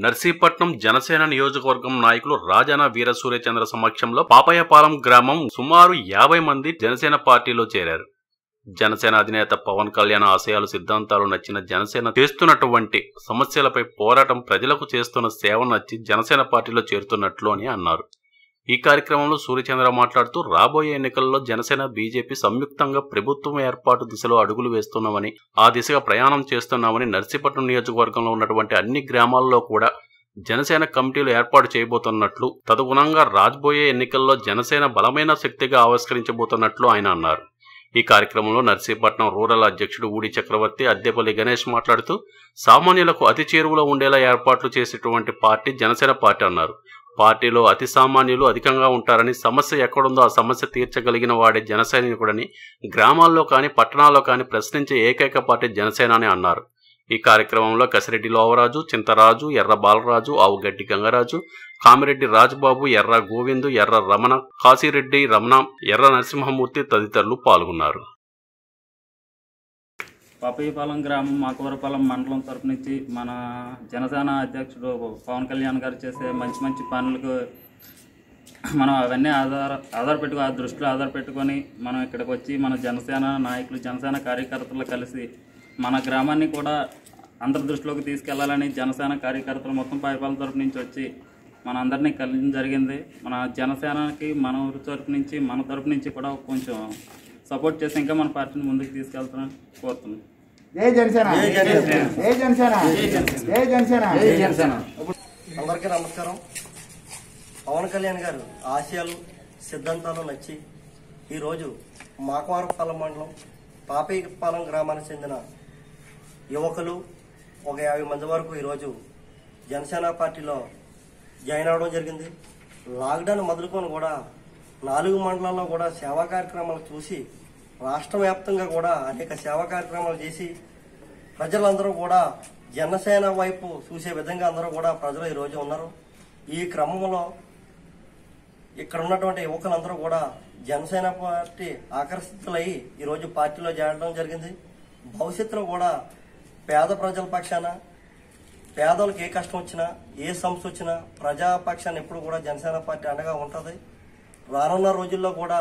నర్సీపట్నం జనసేన నియోజకవర్గం నాయకులు రాజాన వీర సూర్యచంద్ర సమక్షంలో పాపయ్యపాలెం గ్రామం సుమారు యాభై మంది జనసేన పార్టీలో చేరారు జనసేన అధినేత పవన్ కళ్యాణ్ ఆశయాలు సిద్ధాంతాలు నచ్చిన జనసేన చేస్తున్నటువంటి సమస్యలపై పోరాటం ప్రజలకు చేస్తున్న సేవ నచ్చి జనసేన పార్టీలో చేరుతున్నట్లు అని అన్నారు ఈ కార్యక్రమంలో సూర్యచంద్ర మాట్లాడుతూ రాబోయే ఎన్నికల్లో జనసేన బీజేపీ సంయుక్తంగా ప్రభుత్వం ఏర్పాటు దిశలో అడుగులు వేస్తున్నామని ఆ దిశగా ప్రయాణం చేస్తున్నామని నర్సీపట్నం నియోజకవర్గంలో ఉన్నటువంటి అన్ని గ్రామాల్లో కూడా జనసేన కమిటీలు ఏర్పాటు చేయబోతున్నట్లు తదనుగుణంగా రాబోయే ఎన్నికల్లో జనసేన బలమైన శక్తిగా ఆవిష్కరించబోతున్నట్లు ఆయన అన్నారు ఈ కార్యక్రమంలో నర్సీపట్నం రూరల్ అధ్యక్షుడు ఊడి చక్రవర్తి అద్దెపల్లి గణేష్ మాట్లాడుతూ సామాన్యులకు అతి చేరువలో ఉండేలా ఏర్పాట్లు చేసేటువంటి పార్టీ జనసేన పార్టీ అన్నారు పార్టీలో అతి సామాన్యులు అధికంగా ఉంటారని సమస్య ఎక్కడుందో ఆ సమస్య తీర్చగలిగిన వాడే జనసైనికుడని గ్రామాల్లో కానీ పట్టణాల్లో కానీ ప్రశ్నించే ఏకైక పార్టీ జనసేన అని అన్నారు ఈ కార్యక్రమంలో కసిరెడ్డి లోవరాజు చింతరాజు ఎర్ర బాలరాజు ఆవుగడ్డి గంగరాజు కామిరెడ్డి రాజబాబు ఎర్ర గోవిందు ఎర్ర రమణ కాశీరెడ్డి రమణ ఎర్ర నరసింహమూర్తి తదితరులు పాల్గొన్నారు పాపయ్యపాలెం గ్రామం మాకవరపాలెం మండలం తరపు నుంచి మన జనసేన అధ్యక్షుడు పవన్ కళ్యాణ్ గారు చేసే మంచి మంచి పనులకు మనం అవన్నీ ఆధార ఆధార పెట్టుకు ఆ దృష్టిలో ఆధార పెట్టుకొని మనం ఇక్కడికి వచ్చి మన జనసేన నాయకులు జనసేన కార్యకర్తలు కలిసి మన గ్రామాన్ని కూడా అందరి దృష్టిలోకి తీసుకెళ్లాలని జనసేన కార్యకర్తలు మొత్తం పాయపాలెం తరపు నుంచి వచ్చి మన అందరినీ కలిసి జరిగింది మన జనసేనకి మన ఊరి తరపు నుంచి మన తరపు నుంచి కూడా కొంచెం సపోర్ట్ చేసి ఇంకా మన పార్టీని ముందుకు తీసుకెళ్తామని కోరుతున్నాం జై జనసేన జై జనసేన జై జనసేన జై జనసేన అందరికీ నమస్కారం పవన్ కళ్యాణ్ గారు ఆశయాలు సిద్ధాంతాలు నచ్చి ఈరోజు మాకవారపాలెం మండలం పాపయ్యపాలెం గ్రామానికి చెందిన యువకులు ఒక యాభై మంది వరకు ఈరోజు జనసేన పార్టీలో జాయిన్ అవ్వడం జరిగింది లాక్డౌన్ మొదలుకొని కూడా నాలుగు మండలాల్లో కూడా సేవా కార్యక్రమాలు చూసి రాష్ట్ర వ్యాప్తంగా కూడా అనేక సేవా కార్యక్రమాలు చేసి ప్రజలందరూ కూడా జనసేన వైపు చూసే విధంగా అందరూ కూడా ప్రజలు ఈరోజు ఉన్నారు ఈ క్రమంలో ఇక్కడ ఉన్నటువంటి యువకులందరూ కూడా జనసేన పార్టీ ఆకర్షితులై ఈరోజు పార్టీలో చేరడం జరిగింది భవిష్యత్తులో కూడా పేద ప్రజల పక్షాన పేదలకు ఏ కష్టం వచ్చినా ఏ సమస్య వచ్చినా ప్రజాపక్షాన్ని ఎప్పుడు కూడా జనసేన పార్టీ అండగా ఉంటుంది రానున్న రోజుల్లో కూడా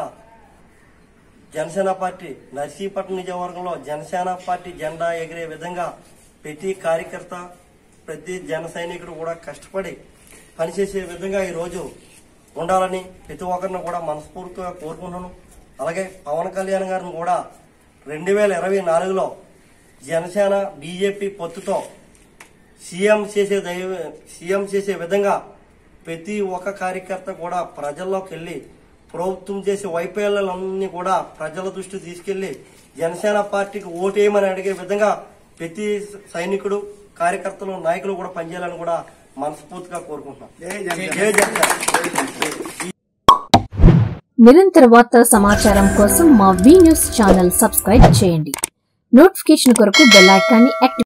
జనసేన పార్టీ నర్సీపట్నం నియోజకవర్గంలో జనసేన పార్టీ జెండా ఎగిరే విధంగా ప్రతి కార్యకర్త ప్రతి జన సైనికుడు కూడా కష్టపడి పనిచేసే విధంగా ఈరోజు ఉండాలని ప్రతి ఒక్కరిని కూడా మనస్ఫూర్తిగా కోరుకుంటున్నాను అలాగే పవన్ కళ్యాణ్ గారిని కూడా రెండు వేల ఇరవై నాలుగులో జనసేన బీజేపీ పొత్తుతో సీఎం చేసే దైవ సీఎం చేసే విధంగా ప్రతి ఒక్క కార్యకర్త కూడా ప్రజల్లోకి వెళ్ళి ప్రభుత్వం చేసే వైఫల్యాలన్నీ కూడా ప్రజల దృష్టి తీసుకెళ్లి జనసేన పార్టీకి ఓటేయమని అడిగే విధంగా ప్రతి సైనికుడు కార్యకర్తలు నాయకులు కూడా పనిచేయాలని కూడా మనస్ఫూర్తిగా కోరుకుంటున్నాం జై జనసేన నిరంతర వార్తల సమాచారం కోసం మా వి న్యూస్ ఛానల్ సబ్స్క్రైబ్ చేయండి నోటిఫికేషన్ కొరకు బెల్ ఐకాన్ని యాక్టివేట్